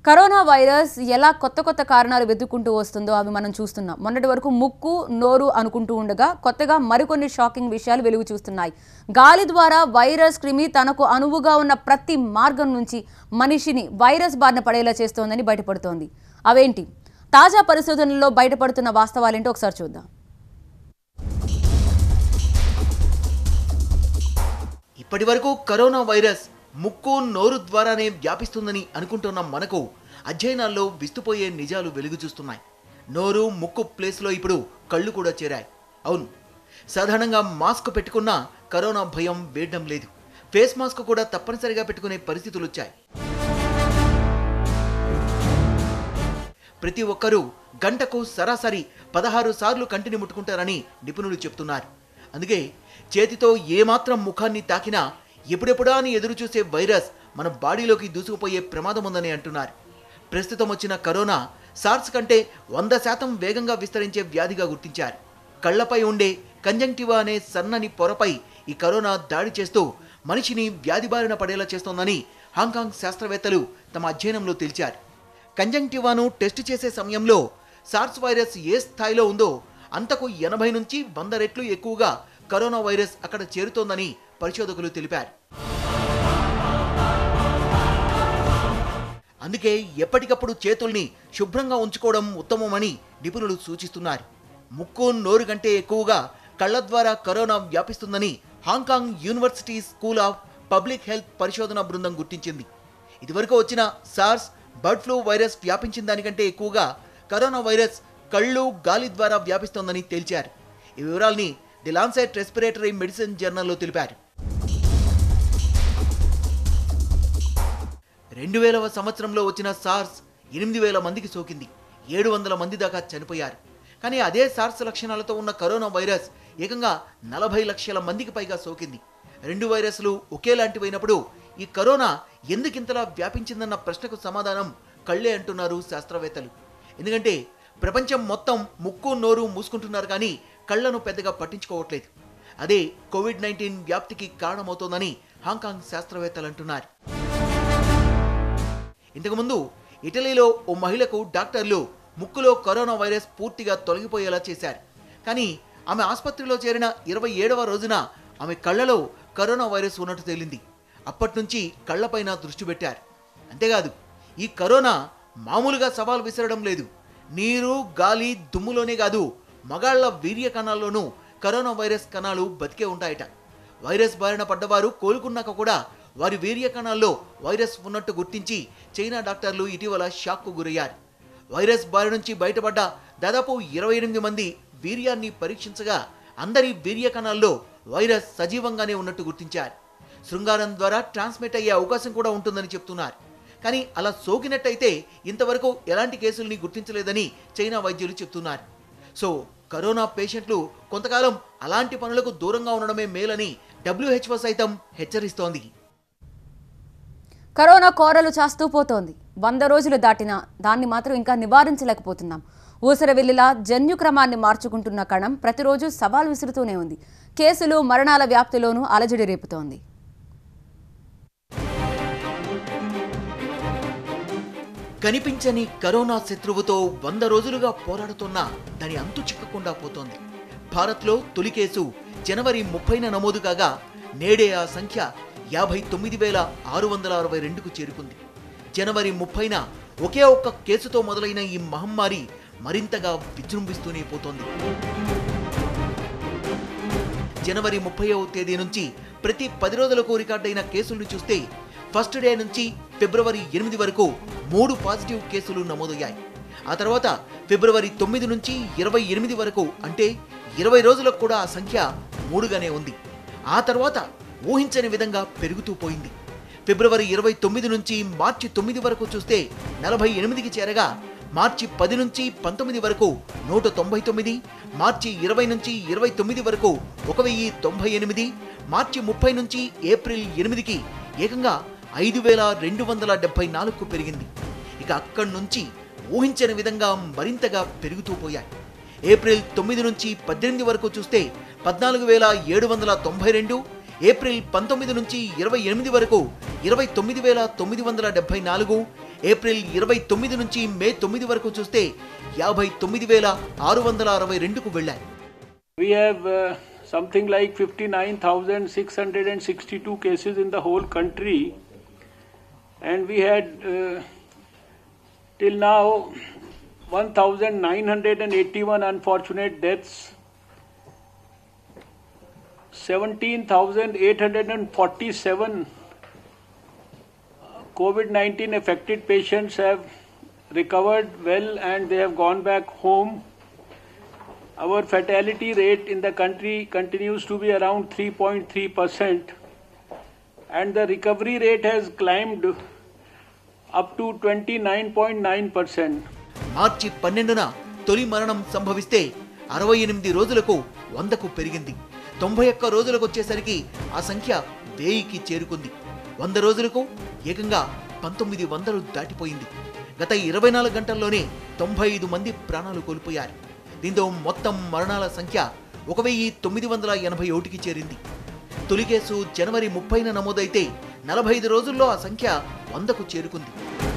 Corona virus ఎలా కొత్త కొత్త కారణాలు వెతుక్కుంటూ వస్తుందో అవి మనం చూస్తున్నాం మొన్నటి వరకు ముక్కు నోరు అనుకుంటూ ఉండగా కొత్తగా మరికొన్ని షాకింగ్ విషయాలు వెలుగు చూస్తున్నాయి గాలి ద్వారా వైరస్ క్రిమి తనకు అనువుగా ఉన్న ప్రతి మార్గం నుంచి మనిషిని వైరస్ బారిన పడేలా చేస్తోందని బయటపడుతోంది అవేంటి తాజా పరిశోధనల్లో బయటపడుతున్న వాస్తవాలేంటో ఒకసారి చూద్దాం ఇప్పటి వరకు కరోనా వైరస్ ముక్కు నోరు ద్వారానే వ్యాపిస్తుందని అనుకుంటున్న మనకు అధ్యయనాల్లో విస్తుపోయే నిజాలు వెలుగు చూస్తున్నాయి నోరు ముక్కు ప్లేస్లో ఇప్పుడు కళ్ళు కూడా చేరాయి అవును సాధారణంగా మాస్క్ పెట్టుకున్నా కరోనా భయం వేయడం లేదు ఫేస్ మాస్క్ కూడా తప్పనిసరిగా పెట్టుకునే పరిస్థితులు వచ్చాయి ప్రతి ఒక్కరూ గంటకు సరాసరి పదహారు సార్లు కంటిని ముట్టుకుంటారని నిపుణులు చెప్తున్నారు అందుకే చేతితో ఏమాత్రం ముఖాన్ని తాకినా ఎప్పుడెప్పుడా అని ఎదురు చూసే వైరస్ మన బాడీలోకి దూసుకుపోయే ప్రమాదం ఉందని అంటున్నారు ప్రస్తుతం వచ్చిన కరోనా సార్స్ కంటే వంద శాతం వేగంగా విస్తరించే వ్యాధిగా గుర్తించారు కళ్లపై ఉండే కంజంక్టివా అనే సన్నని పొరపై ఈ కరోనా దాడి చేస్తూ మనిషిని వ్యాధి బారిన పడేలా చేస్తోందని హాంకాంగ్ శాస్త్రవేత్తలు తమ అధ్యయనంలో తేల్చారు కంజంక్టివాను టెస్ట్ చేసే సమయంలో సార్స్ వైరస్ ఏ స్థాయిలో ఉందో అంతకు ఎనభై నుంచి వంద రెట్లు ఎక్కువగా కరోనా వైరస్ అక్కడ చేరుతోందని పరిశోధకులు తెలిపారు అందుకే ఎప్పటికప్పుడు చేతుల్ని శుభ్రంగా ఉంచుకోవడం ఉత్తమమని నిపుణులు సూచిస్తున్నారు ముక్కు నోరు కంటే ఎక్కువగా కళ్ళ ద్వారా కరోనా వ్యాపిస్తుందని Hong Kong university school of public health పరిశోధన బృందం గుర్తించింది ఇదివరకు వచ్చిన సార్స్ బర్డ్ ఫ్లూ వైరస్ వ్యాపించిన దానికంటే ఎక్కువగా కరోనా వైరస్ కళ్ళు గాలి ద్వారా వ్యాపిస్తోందని తేల్చారు ఈ వివరాల్ని ది లాన్సెట్ రెస్పిరేటరీ మెడిసిన్ జర్నల్లో తెలిపారు రెండు వేలవ సంవత్సరంలో వచ్చిన సార్స్ ఎనిమిది వేల మందికి సోకింది ఏడు వందల మంది దాకా చనిపోయారు కానీ అదే సార్స్ లక్షణాలతో ఉన్న కరోనా వైరస్ ఏకంగా నలభై లక్షల మందికి పైగా సోకింది రెండు వైరస్లు ఒకేలాంటివైనప్పుడు ఈ కరోనా ఎందుకింతలా వ్యాపించిందన్న ప్రశ్నకు సమాధానం కళ్ళే అంటున్నారు శాస్త్రవేత్తలు ఎందుకంటే ప్రపంచం మొత్తం ముక్కు నోరు మూసుకుంటున్నారు కానీ కళ్ళను పెద్దగా పట్టించుకోవట్లేదు అదే కోవిడ్ నైన్టీన్ వ్యాప్తికి కారణమవుతోందని హాంకాంగ్ శాస్త్రవేత్తలు అంటున్నారు ఇంతకుముందు ఇటలీలో ఓ మహిళకు డాక్టర్లు ముక్కులో కరోనా వైరస్ పూర్తిగా తొలగిపోయేలా చేశారు కానీ ఆమె ఆసుపత్రిలో చేరిన ఇరవై ఏడవ రోజున ఆమె కళ్ళలో కరోనా వైరస్ ఉన్నట్టు తేలింది అప్పటి నుంచి కళ్ళపైన దృష్టి పెట్టారు అంతేకాదు ఈ కరోనా మామూలుగా సవాల్ విసరడం లేదు నీరు గాలి దుమ్ములోనే కాదు మగాళ్ల వీర్య కణాల్లోనూ కరోనా వైరస్ కణాలు బతికే ఉంటాయట వైరస్ బారిన పడ్డవారు కోలుకున్నాక కూడా వారి వీర్య కణాల్లో వైరస్ ఉన్నట్టు గుర్తించి చైనా డాక్టర్లు ఇటీవల షాక్కు గురయ్యారు వైరస్ బారి నుంచి బయటపడ్డ దాదాపు ఇరవై ఎనిమిది మంది వీర్యాన్ని పరీక్షించగా అందరి వీర్య కణాల్లో వైరస్ సజీవంగానే ఉన్నట్టు గుర్తించారు శృంగారం ద్వారా ట్రాన్స్మిట్ అయ్యే అవకాశం కూడా ఉంటుందని చెప్తున్నారు కానీ అలా సోకినట్టయితే ఇంతవరకు ఎలాంటి కేసుల్ని గుర్తించలేదని చైనా వైద్యులు చెప్తున్నారు సో కరోనా పేషెంట్లు కొంతకాలం అలాంటి పనులకు దూరంగా ఉండడమే మేలని డబ్ల్యూహెచ్ఓ సైతం హెచ్చరిస్తోంది కరోనా కోరలు చాస్తూ పోతోంది వంద రోజులు దాటినా దాన్ని మాత్రం ఇంకా నివారించలేకపోతున్నాం ఊసరవెల్లిలా జన్యుక్రమాన్ని మార్చుకుంటున్న కణం ప్రతిరోజు సవాల్ విసురుతూనే ఉంది కేసులు మరణాల వ్యాప్తిలోనూ అలజడి రేపుతోంది కనిపించని కరోనా శత్రువుతో వంద రోజులుగా పోరాడుతున్నా దాని అంతు చిక్కకుండా పోతోంది భారత్లో తొలి కేసు జనవరి ముప్పైన నమోదు కాగా నేడే ఆ సంఖ్య యాభై తొమ్మిది వేల ఆరు వందల అరవై రెండుకు చేరుకుంది జనవరి ముప్పైన ఒకే ఒక్క కేసుతో మొదలైన ఈ మహమ్మారి మరింతగా విజృంభిస్తూనే పోతోంది జనవరి ముప్పైవ తేదీ నుంచి ప్రతి పది రోజులకు రికార్డైన కేసులను చూస్తే ఫస్ట్ డే నుంచి ఫిబ్రవరి ఎనిమిది వరకు మూడు పాజిటివ్ కేసులు నమోదయ్యాయి ఆ తర్వాత ఫిబ్రవరి తొమ్మిది నుంచి ఇరవై ఎనిమిది వరకు అంటే ఇరవై రోజులకు కూడా ఆ సంఖ్య మూడుగానే ఉంది ఆ తర్వాత ఊహించని విధంగా పెరుగుతూ పోయింది ఫిబ్రవరి ఇరవై తొమ్మిది నుంచి మార్చి తొమ్మిది వరకు చూస్తే నలభై ఎనిమిదికి చేరగా మార్చి పది నుంచి పంతొమ్మిది వరకు నూట తొంభై తొమ్మిది మార్చి ఇరవై నుంచి ఇరవై తొమ్మిది వరకు ఒక వెయ్యి తొంభై ఎనిమిది మార్చి ముప్పై నుంచి ఏప్రిల్ ఎనిమిదికి ఏకంగా ఐదు వేల రెండు వందల డెబ్బై నాలుగుకు పెరిగింది ఇక అక్కడి నుంచి ఊహించని విధంగా మరింతగా పెరుగుతూ పోయాయి ఏప్రిల్ తొమ్మిది నుంచి పద్దెనిమిది వరకు చూస్తే పద్నాలుగు వేల ఏడు వందల తొంభై రెండు ఏప్రిల్ పంతొమ్మిది నుంచి ఇరవై ఎనిమిది వరకు ఇరవై తొమ్మిది వేల తొమ్మిది వందల డెబ్బై నాలుగు ఏప్రిల్ ఇరవై తొమ్మిది నుంచి మే తొమ్మిది వరకు చూస్తే యాభై తొమ్మిది వేల ఆరు వందల అరవై రెండుకు వెళ్ళాయి We have uh, something like 59,662 cases in the whole country, and we had uh, till now 1,981 unfortunate deaths, 17,847 COVID 19 affected patients have recovered well and they have gone back home. Our fatality rate in the country continues to be around 3.3%, and the recovery rate has climbed up to 29.9%. మార్చి పన్నెండున తొలి మరణం సంభవిస్తే అరవై ఎనిమిది రోజులకు వందకు పెరిగింది తొంభై ఒక్క రోజులకు వచ్చేసరికి ఆ సంఖ్య వేయికి చేరుకుంది వంద రోజులకు ఏకంగా పంతొమ్మిది వందలు దాటిపోయింది గత ఇరవై నాలుగు గంటల్లోనే తొంభై ఐదు మంది ప్రాణాలు కోల్పోయారు దీంతో మొత్తం మరణాల సంఖ్య ఒక వెయ్యి తొమ్మిది వందల ఎనభై ఒకటికి చేరింది తొలి కేసు జనవరి ముప్పైన నమోదైతే నలభై ఐదు రోజుల్లో ఆ సంఖ్య వందకు చేరుకుంది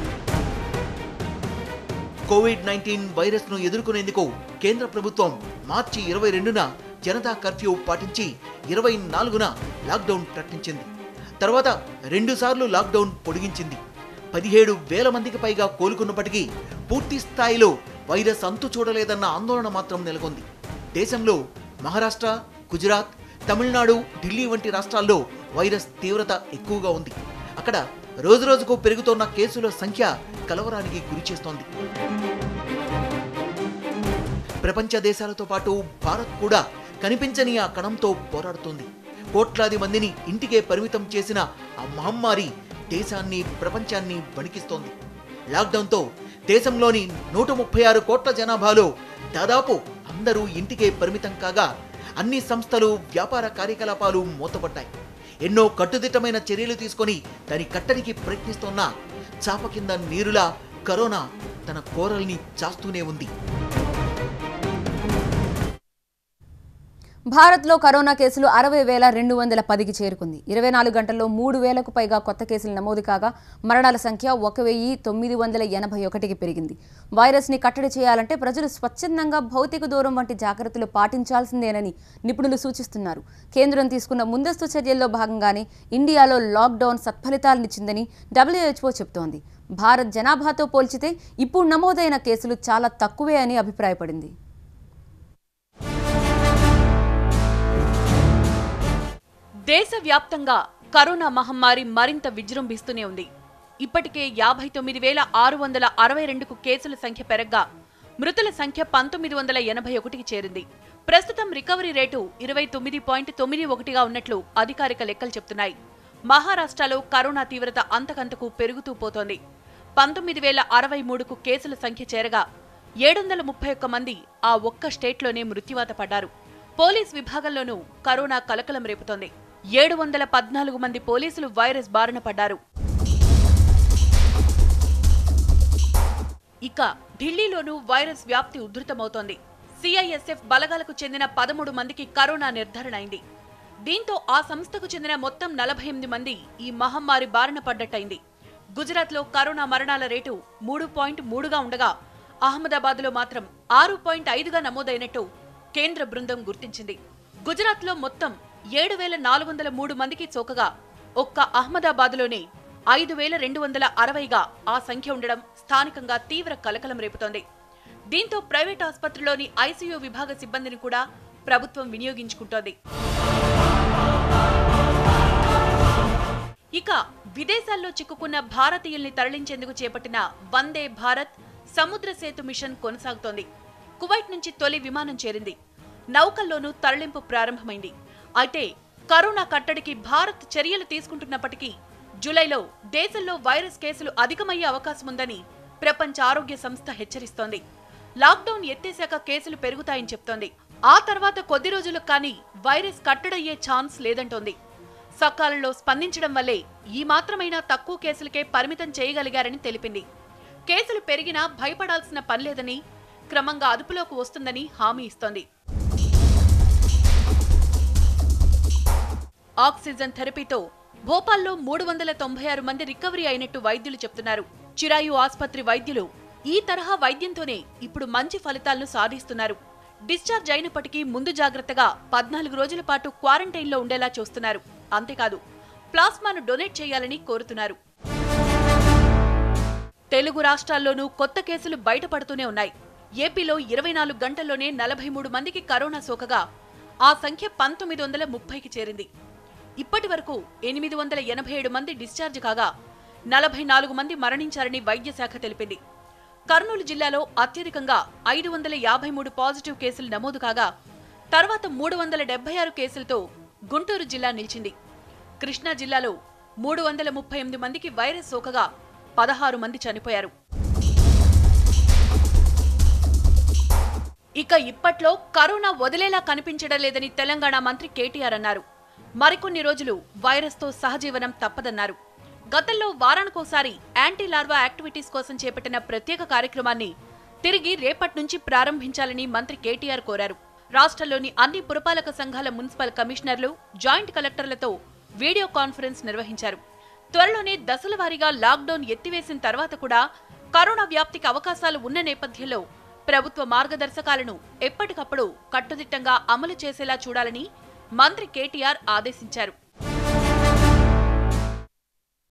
కోవిడ్ నైన్టీన్ వైరస్ ను ఎదుర్కొనేందుకు కేంద్ర ప్రభుత్వం మార్చి ఇరవై రెండున జనతా కర్ఫ్యూ పాటించి ఇరవై నాలుగున లాక్డౌన్ ప్రకటించింది తర్వాత రెండుసార్లు లాక్డౌన్ పొడిగించింది పదిహేడు వేల మందికి పైగా కోలుకున్నప్పటికీ పూర్తి స్థాయిలో వైరస్ అంతు చూడలేదన్న ఆందోళన మాత్రం నెలకొంది దేశంలో మహారాష్ట్ర గుజరాత్ తమిళనాడు ఢిల్లీ వంటి రాష్ట్రాల్లో వైరస్ తీవ్రత ఎక్కువగా ఉంది అక్కడ రోజురోజుకు పెరుగుతోన్న కేసుల సంఖ్య కలవరానికి గురిచేస్తోంది ప్రపంచ దేశాలతో పాటు భారత్ కూడా కనిపించని ఆ కణంతో పోరాడుతోంది కోట్లాది మందిని ఇంటికే పరిమితం చేసిన ఆ మహమ్మారి దేశాన్ని ప్రపంచాన్ని వణికిస్తోంది లాక్డౌన్తో దేశంలోని నూట ముప్పై ఆరు కోట్ల జనాభాలో దాదాపు అందరూ ఇంటికే పరిమితం కాగా అన్ని సంస్థలు వ్యాపార కార్యకలాపాలు మూతపడ్డాయి ఎన్నో కట్టుదిట్టమైన చర్యలు తీసుకొని దాని కట్టడికి ప్రయత్నిస్తున్న చాప కింద నీరులా కరోనా తన కోరల్ని చాస్తూనే ఉంది భారత్లో కరోనా కేసులు అరవై వేల రెండు వందల పదికి చేరుకుంది ఇరవై నాలుగు గంటల్లో మూడు వేలకు పైగా కొత్త కేసులు నమోదు కాగా మరణాల సంఖ్య ఒక వెయ్యి తొమ్మిది వందల ఎనభై ఒకటికి పెరిగింది వైరస్ని కట్టడి చేయాలంటే ప్రజలు స్వచ్ఛందంగా భౌతిక దూరం వంటి జాగ్రత్తలు పాటించాల్సిందేనని నిపుణులు సూచిస్తున్నారు కేంద్రం తీసుకున్న ముందస్తు చర్యల్లో భాగంగానే ఇండియాలో లాక్డౌన్ సత్ఫలితాలనిచ్చిందని డబ్ల్యూహెచ్ఓ చెబుతోంది భారత్ జనాభాతో పోల్చితే ఇప్పుడు నమోదైన కేసులు చాలా తక్కువే అని అభిప్రాయపడింది దేశవ్యాప్తంగా కరోనా మహమ్మారి మరింత విజృంభిస్తూనే ఉంది ఇప్పటికే యాభై తొమ్మిది వేల ఆరు వందల అరవై రెండుకు కేసుల సంఖ్య పెరగ్గా మృతుల సంఖ్య పంతొమ్మిది వందల ఎనభై ఒకటికి చేరింది ప్రస్తుతం రికవరీ రేటు ఇరవై తొమ్మిది పాయింట్ తొమ్మిది ఒకటిగా ఉన్నట్లు అధికారిక లెక్కలు చెప్తున్నాయి మహారాష్ట్రలో కరోనా తీవ్రత అంతకంతకు పెరుగుతూ పోతోంది పంతొమ్మిది వేల అరవై మూడుకు కేసుల సంఖ్య చేరగా ఏడు వందల ముప్పై ఒక్క మంది ఆ ఒక్క స్టేట్లోనే మృత్యువాత పడ్డారు పోలీస్ విభాగంలోనూ కరోనా కలకలం రేపుతోంది ఏడు వందల పద్నాలుగు మంది పోలీసులు వైరస్ బారిన పడ్డారు ఇక ఢిల్లీలోనూ వైరస్ వ్యాప్తి ఉధృతమవుతోంది సిఐఎస్ఎఫ్ బలగాలకు చెందిన పదమూడు మందికి కరోనా నిర్ధారణ అయింది దీంతో ఆ సంస్థకు చెందిన మొత్తం నలభై ఎనిమిది మంది ఈ మహమ్మారి బారిన పడ్డట్టయింది గుజరాత్లో కరోనా మరణాల రేటు మూడు పాయింట్ మూడుగా ఉండగా అహ్మదాబాద్లో మాత్రం ఆరు పాయింట్ ఐదుగా నమోదైనట్టు కేంద్ర బృందం గుర్తించింది గుజరాత్లో మొత్తం ఏడు వేల నాలుగు వందల మూడు మందికి సోకగా ఒక్క అహ్మదాబాద్లోనే ఐదు వేల రెండు వందల అరవైగా ఆ సంఖ్య ఉండడం స్థానికంగా తీవ్ర కలకలం రేపుతోంది దీంతో ప్రైవేట్ ఆసుపత్రిలోని ఐసీయూ విభాగ సిబ్బందిని కూడా ప్రభుత్వం వినియోగించుకుంటోంది ఇక విదేశాల్లో చిక్కుకున్న భారతీయుల్ని తరలించేందుకు చేపట్టిన వందే భారత్ సముద్ర సేతు మిషన్ కొనసాగుతోంది కువైట్ నుంచి తొలి విమానం చేరింది నౌకల్లోనూ తరలింపు ప్రారంభమైంది అయితే కరోనా కట్టడికి భారత్ చర్యలు తీసుకుంటున్నప్పటికీ జూలైలో దేశంలో వైరస్ కేసులు అధికమయ్యే అవకాశం ఉందని ప్రపంచ ఆరోగ్య సంస్థ హెచ్చరిస్తోంది లాక్డౌన్ ఎత్తేశాక కేసులు పెరుగుతాయని చెప్తోంది ఆ తర్వాత కొద్ది రోజులకు కానీ వైరస్ కట్టడయ్యే ఛాన్స్ లేదంటోంది సకాలంలో స్పందించడం వల్లే ఈ మాత్రమైనా తక్కువ కేసులకే పరిమితం చేయగలిగారని తెలిపింది కేసులు పెరిగినా భయపడాల్సిన పనిలేదని క్రమంగా అదుపులోకి వస్తుందని హామీ ఇస్తోంది ఆక్సిజన్ థెరపీతో భోపాల్లో మూడు వందల తొంభై ఆరు మంది రికవరీ అయినట్టు వైద్యులు చెప్తున్నారు చిరాయు ఆస్పత్రి వైద్యులు ఈ తరహా వైద్యంతోనే ఇప్పుడు మంచి ఫలితాలను సాధిస్తున్నారు డిశ్చార్జ్ అయినప్పటికీ ముందు జాగ్రత్తగా పద్నాలుగు రోజుల పాటు క్వారంటైన్లో ఉండేలా చూస్తున్నారు అంతేకాదు ప్లాస్మాను డొనేట్ చేయాలని కోరుతున్నారు తెలుగు రాష్ట్రాల్లోనూ కొత్త కేసులు బయటపడుతూనే ఉన్నాయి ఏపీలో ఇరవై నాలుగు గంటల్లోనే నలభై మూడు మందికి కరోనా సోకగా ఆ సంఖ్య పంతొమ్మిది వందల ముప్పైకి చేరింది ఇప్పటి వరకు ఎనిమిది వందల ఎనభై ఏడు మంది డిశ్చార్జ్ కాగా నలభై నాలుగు మంది మరణించారని వైద్య శాఖ తెలిపింది కర్నూలు జిల్లాలో అత్యధికంగా ఐదు వందల యాభై మూడు పాజిటివ్ కేసులు నమోదు కాగా తర్వాత మూడు వందల డెబ్బై ఆరు కేసులతో గుంటూరు జిల్లా నిలిచింది కృష్ణా జిల్లాలో మూడు వందల ముప్పై ఎనిమిది మందికి వైరస్ సోకగా పదహారు మంది చనిపోయారు ఇక ఇప్పట్లో కరోనా వదిలేలా కనిపించడం లేదని తెలంగాణ మంత్రి కేటీఆర్ అన్నారు మరికొన్ని రోజులు వైరస్తో సహజీవనం తప్పదన్నారు గతంలో వారానికోసారి యాంటీ లార్వా యాక్టివిటీస్ కోసం చేపట్టిన ప్రత్యేక కార్యక్రమాన్ని తిరిగి రేపటి నుంచి ప్రారంభించాలని మంత్రి కేటీఆర్ కోరారు రాష్ట్రంలోని అన్ని పురపాలక సంఘాల మున్సిపల్ కమిషనర్లు జాయింట్ కలెక్టర్లతో వీడియో కాన్ఫరెన్స్ నిర్వహించారు త్వరలోనే దశల వారీగా లాక్డౌన్ ఎత్తివేసిన తర్వాత కూడా కరోనా వ్యాప్తికి అవకాశాలు ఉన్న నేపథ్యంలో ప్రభుత్వ మార్గదర్శకాలను ఎప్పటికప్పుడు కట్టుదిట్టంగా అమలు చేసేలా చూడాలని మంత్రి కేటీఆర్ ఆదేశించారు